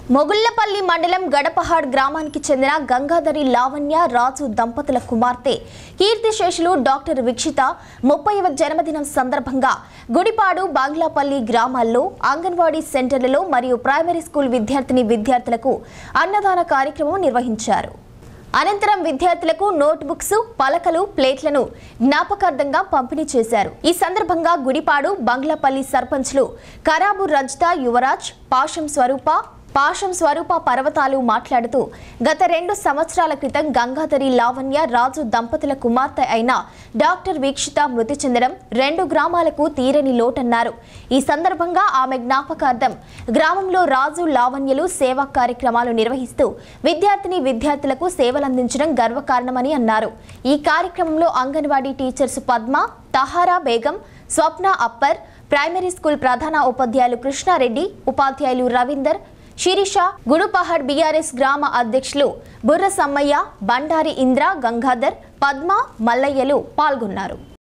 మొగుళ్లపల్లి మండలం గడపహాడ్ గ్రామానికి చెందిన గంగాధరి లావణ్య రాజు దంపతుల కుమార్తె కీర్తిశేషులు డాక్టర్ వీక్షిత ముప్పైవ జన్మదినం సందర్భంగా గుడిపాడు బాంగ్లాపల్లి గ్రామాల్లో అంగన్వాడీ సెంటర్లలో మరియు ప్రైమరీ స్కూల్ విద్యార్థిని విద్యార్థులకు అన్నదాన కార్యక్రమం నిర్వహించారు అనంతరం విద్యార్థులకు నోట్బుక్స్ పలకలు ప్లేట్లను జ్ఞాపకార్థంగా పంపిణీ చేశారు ఈ సందర్భంగా గుడిపాడు బంగ్లాపల్లి సర్పంచ్లు కరాబు రజిత యువరాజ్ పాషం స్వరూప పాషం స్వరూప పర్వతాలు మాట్లాడుతూ గత రెండు సంవత్సరాల క్రితం గంగాధరి లావణ్య రాజు దంపతుల కుమార్తె అయిన డాక్టర్ వీక్షిత మృతి చెందడం రెండు గ్రామాలకు తీరని లోటన్నారు ఈ సందర్భంగా ఆమె జ్ఞాపకార్థం గ్రామంలో రాజు లావణ్యలు సేవా కార్యక్రమాలు నిర్వహిస్తూ విద్యార్థిని విద్యార్థులకు సేవలందించడం గర్వకారణమని అన్నారు ఈ కార్యక్రమంలో anganwadi teachers Padma Tahara Begum Swapna upper primary school ప్రధాన ఉపాధ్యాయులు కృష్ణారెడ్డి ఉపాధ్యాయులు రవీందర్ శిరీష గుడుపహడ్ బీఆర్ఎస్ గ్రామ అధ్యక్షులు బుర్ర సమ్మయ్య బండారి ఇంద్ర గంగాధర్ పద్మ మల్లయ్యలు పాల్గొన్నారు